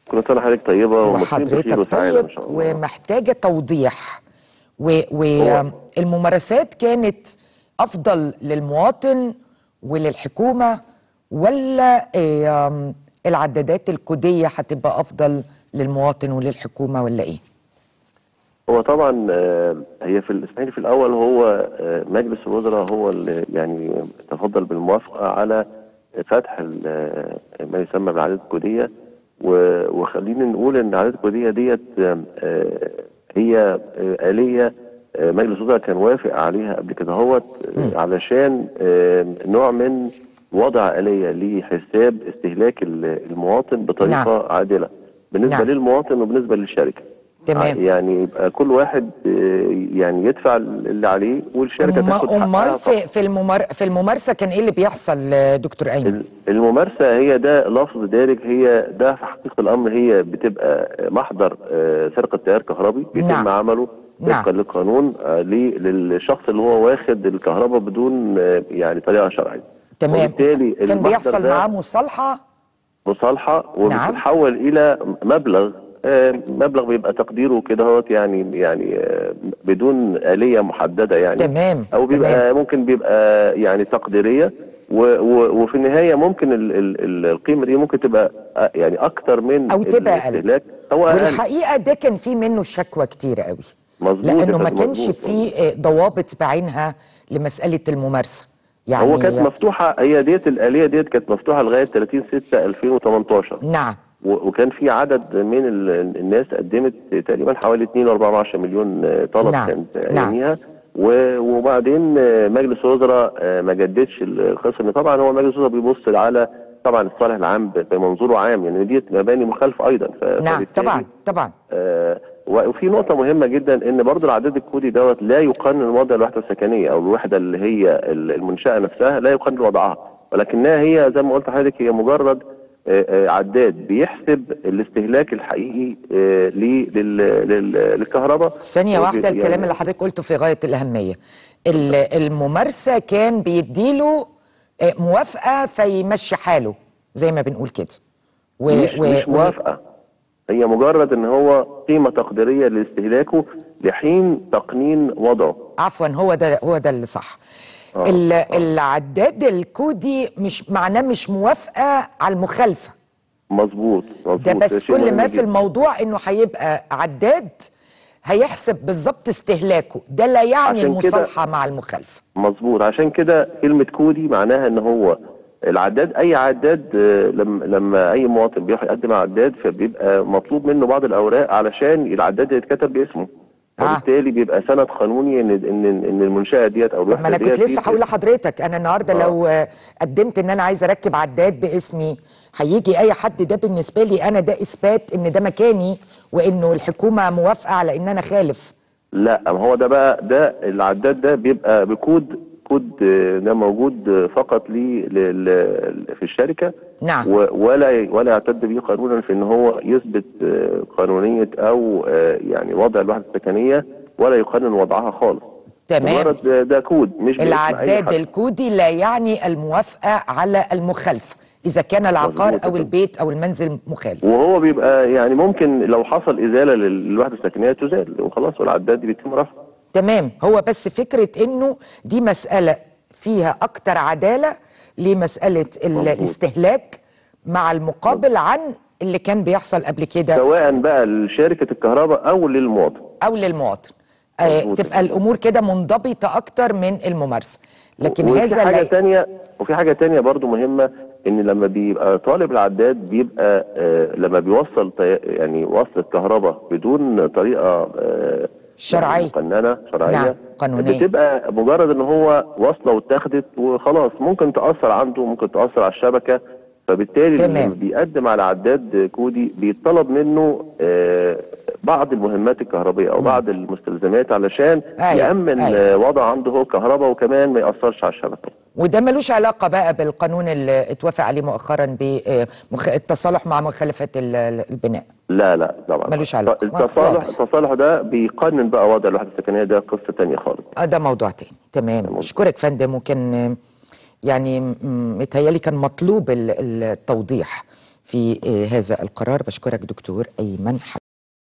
كل سنه حضرتك طيبه ومصرين بخير وحضرتك وسعاده طيب ان شاء الله ومحتاجه توضيح هو- والممارسات كانت افضل للمواطن وللحكومه ولا إيه، آم، العدادات الكوديه هتبقى افضل للمواطن وللحكومه ولا ايه؟ هو طبعا آه، هي في الاسماعيلي في الاول هو آه، مجلس الوزراء هو اللي يعني تفضل بالموافقه على فتح ال- آه، ما يسمى بالعادات الكوديه و- وخلينا نقول ان العادات الكوديه ديت آه، آه، هي آه، اليه آه، مجلس الوزراء كان وافق عليها قبل كده هوت آه، علشان آه، نوع من وضع اليه لحساب استهلاك ال- المواطن بطريقه نعم. عادله بالنسبه نعم. للمواطن وبالنسبه للشركه تمام. يعني يبقى كل واحد آه، يعني يدفع اللي عليه والشركه تاخد أما- حقها امال فقط. في في الممار في الممارسه كان ايه اللي بيحصل آه، دكتور ايمن؟ ال- الممارسه هي ده لفظ دارج هي ده في حقيقه الامر هي بتبقى محضر آه، سرقه تيار كهربي بيتم نعم. عمله نعم. وفقا للقانون آه، ل- للشخص اللي هو واخد الكهرباء بدون آه، يعني طريقه شرعيه تمام وبالتالي كان المحضر بيحصل ده معاه مصالحه مصالحه نعم. وبتتحول الى مبلغ آه، مبلغ بيبقى تقديره كده هوت يعني يعني آه، بدون آلية محددة يعني تمام، او بيبقى تمام. ممكن بيبقى يعني تقديرية و و وفي النهاية ممكن ال ال ال القيمة دي ممكن تبقى آه، يعني اكتر من أو تبقى أقل. الاستهلاك او اقل والحقيقه ده كان في منه شكوى كتير قوي مظبوط لانه يا ما فندم، كانش مظبوط. في آه، ضوابط بعينها لمساله الممارسه يعني هو كانت مفتوحة هي ديت الآلية ديت كانت مفتوحة لغاية 30 6 2018 نعم و- وكان في عدد من ال- الناس قدمت تقريبا حوالي 2.4 مليون طلب نعم، كانت نعم. اياميها و- وبعدين مجلس الوزراء ما جددش الخصم طبعا هو مجلس الوزراء بيبص على طبعا الصالح العام بمنظوره عام يعني دي مباني مخالفه ايضا ف- نعم فبالتالي طبعا طبعا آه، وفي نقطة مهمة جدا ان برضو العداد الكودي دوت لا يقنن وضع الوحدة السكنية او الوحدة اللي هي المنشأة نفسها لا يقنن وضعها ولكنها هي زي ما قلت لحضرتك هي مجرد آه، آه، عداد بيحسب الاستهلاك الحقيقي آه، لي- لل- لل- للكهرباء ثانيه وبي- واحده الكلام يعني اللي حضرتك قلته في غايه الاهميه ال- الممارسه كان بيديله آه، موافقه فيمشي حاله زي ما بنقول كده و مش, و مش و- موافقة هي مجرد ان هو قيمة تقديرية لاستهلاكه لحين تقنين وضعه عفوا هو ده هو ده اللي صح آه، ال- العداد الكودي مش معناه مش موافقه على المخالفه مظبوط مظبوط ده بس شيء كل مهم ما في جداً. الموضوع انه هيبقى عداد هيحسب بالظبط استهلاكه ده لا يعني عشان كده- المصالحه مع المخالفه مظبوط عشان كده كلمة كودي معناها ان هو العداد اي عداد آه، لما لما اي مواطن بيروح يقدم على عداد فبيبقى مطلوب منه بعض الاوراق علشان العداد يتكتب باسمه آه. وبالتالي بيبقى سند قانوني ان ان ان المنشاه ديت او طب ما الوحده انا ديت كنت لسه دي- هقول لحضرتك انا النهارده آه. لو آه، قدمت ان انا عايزه اركب عداد باسمي هيجي اي حد ده بالنسبه لي انا ده اثبات ان ده مكاني وانه الحكومه موافقه على ان انا خالف لا ما هو ده بقى ده العداد ده بيبقى بكود كود آه، ده موجود آه، فقط لي ل- ل- في الشركه نعم. و- ولا ولا يعتد به قانونا في ان هو يثبت آه، قانونيه او آه، يعني وضع الوحده السكنيه ولا يقنن وضعها خالص تمام مجرد ده- ده كود مش باسم أي العداد حد. الكودي لا يعني الموافقه على المخالفه اذا كان العقار مظبوط او كده. البيت او المنزل مخالف وهو بيبقى يعني ممكن لو حصل ازاله لل- للوحده السكنيه تزال وخلاص والعداد دي بيتم رفعه تمام هو بس فكرة انه دي مسألة فيها اكتر عدالة لمسألة ال- مظبوط. الاستهلاك مع المقابل عن اللي كان بيحصل قبل كده سواء بقى لشركه الكهرباء او للمواطن او للمواطن آه مظبوط. تبقى الامور كده منضبطة اكتر من الممارسة لكن وفي هذا حاجه لا تانية وفي حاجه تانية برضو مهمه ان لما بيبقى طالب العداد بيبقى آه لما بيوصل طي- يعني وصل الكهرباء بدون طريقه آه شرعية. يعني مقننه شرعيه نعم، قانونية. بتبقى مجرد ان هو وصله واتاخدت وخلاص ممكن تاثر عنده ممكن تاثر على الشبكه فبالتالي تمام. لما بيقدم على عداد كودي بيطلب منه آه بعض المهمات الكهربائيه او بعض المستلزمات علشان أيوة، يامن أيوة. آه، وضع عنده هو كهرباء وكمان ما ياثرش على الشبكه وده ملوش علاقة بقى بالقانون اللي اتوافق عليه مؤخرا بالتصالح مع مخالفات ال- البناء لا لا طبعا ملوش علاقة. التصالح واضح. التصالح ده بيقنن بقى وضع الوحده السكنيه ده قصه تانية خالص آه، ده موضوع تاني تمام اشكرك فندم وكان آه، يعني م- متهيألي كان مطلوب ال- التوضيح في آه، هذا القرار بشكرك دكتور ايمن حبيب